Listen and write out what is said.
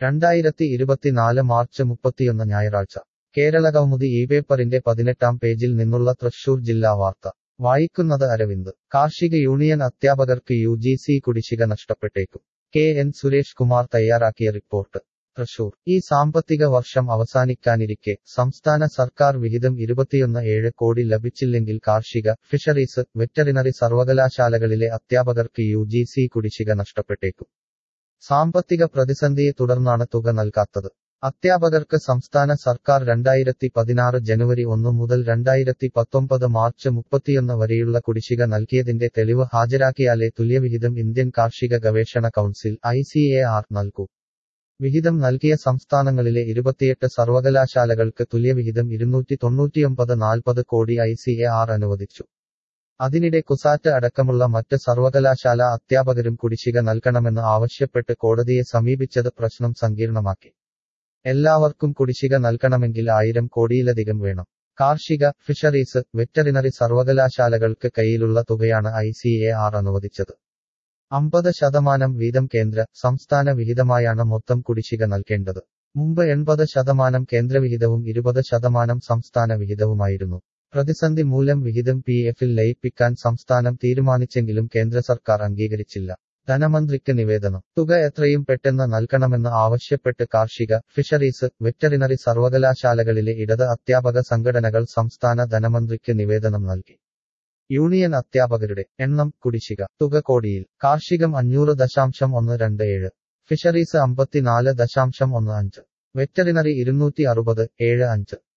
രണ്ടായിരത്തി ഇരുപത്തിനാല് മാർച്ച് മുപ്പത്തിയൊന്ന് ഞായറാഴ്ച കേരള കൗമുദി ഈ പേപ്പറിന്റെ പതിനെട്ടാം പേജിൽ നിന്നുള്ള തൃശൂർ ജില്ലാ വാർത്ത വായിക്കുന്നത് അരവിന്ദ് കാർഷിക യൂണിയൻ അധ്യാപകർക്ക് യു ജി സി കുടിശ്ശിക നഷ്ടപ്പെട്ടേക്കും കെ എൻ സുരേഷ് കുമാർ തയ്യാറാക്കിയ റിപ്പോർട്ട് തൃശൂർ ഈ സാമ്പത്തിക വർഷം അവസാനിക്കാനിരിക്കെ സംസ്ഥാന സർക്കാർ വിഹിതം ഇരുപത്തിയൊന്ന് ഏഴ് കോടി ലഭിച്ചില്ലെങ്കിൽ കാർഷിക ഫിഷറീസ് വെറ്ററിനറി സർവകലാശാലകളിലെ അധ്യാപകർക്ക് യു ജി സി കുടിശ്ശിക നഷ്ടപ്പെട്ടേക്കും സാമ്പത്തിക പ്രതിസന്ധിയെ തുടർന്നാണ് തുക നൽകാത്തത് അധ്യാപകർക്ക് സംസ്ഥാന സർക്കാർ രണ്ടായിരത്തി പതിനാറ് ജനുവരി ഒന്ന് മുതൽ രണ്ടായിരത്തി പത്തൊമ്പത് മാർച്ച് മുപ്പത്തിയൊന്ന് വരെയുള്ള കുടിശ്ശിക നൽകിയതിന്റെ തെളിവ് ഹാജരാക്കിയാലേ തുല്യവിഹിതം ഇന്ത്യൻ കാർഷിക ഗവേഷണ council I C A R നൽകൂ വിഹിതം നൽകിയ സംസ്ഥാനങ്ങളിലെ ഇരുപത്തിയെട്ട് സർവകലാശാലകൾക്ക് തുല്യവിഹിതം ഇരുന്നൂറ്റി തൊണ്ണൂറ്റിയൊമ്പത് നാൽപ്പത് കോടി ഐ സി എ ആർ അനുവദിച്ചു അതിനിടെ കുസാറ്റ് അടക്കമുള്ള മറ്റ് സർവകലാശാല അധ്യാപകരും കുടിശ്ശിക നൽകണമെന്ന് ആവശ്യപ്പെട്ട് കോടതിയെ സമീപിച്ചത് പ്രശ്നം സങ്കീർണമാക്കി എല്ലാവർക്കും കുടിശ്ശിക നൽകണമെങ്കിൽ ആയിരം കോടിയിലധികം വേണം കാർഷിക ഫിഷറീസ് വെറ്ററിനറി സർവകലാശാലകൾക്ക് കയ്യിലുള്ള തുകയാണ് ഐ സി എ ആർ അനുവദിച്ചത് അമ്പത് ശതമാനം വീതം കേന്ദ്ര സംസ്ഥാന വിഹിതമായാണ് മൊത്തം കുടിശ്ശിക നൽകേണ്ടത് മുമ്പ് എൺപത് ശതമാനം കേന്ദ്രവിഹിതവും ഇരുപത് ശതമാനം സംസ്ഥാന വിഹിതവുമായിരുന്നു പ്രതിസന്ധി മൂലം വിഹിതം പി എഫിൽ ലയിപ്പിക്കാൻ സംസ്ഥാനം തീരുമാനിച്ചെങ്കിലും കേന്ദ്ര സർക്കാർ അംഗീകരിച്ചില്ല ധനമന്ത്രിക്ക് നിവേദനം തുക എത്രയും പെട്ടെന്ന് നൽകണമെന്ന് ആവശ്യപ്പെട്ട് കാർഷിക ഫിഷറീസ് വെറ്ററിനറി സർവകലാശാലകളിലെ ഇടത് അധ്യാപക സംഘടനകൾ സംസ്ഥാന ധനമന്ത്രിക്ക് നിവേദനം നൽകി യൂണിയൻ അധ്യാപകരുടെ എണ്ണം കുടിശ്ശിക തുക കോടിയിൽ കാർഷികം അഞ്ഞൂറ് ദശാംശം ഒന്ന് രണ്ട് ഏഴ് ഫിഷറീസ് അമ്പത്തിനാല് ദശാംശം ഒന്ന് അഞ്ച് വെറ്ററിനറി ഇരുന്നൂറ്റി അറുപത് ഏഴ് അഞ്ച്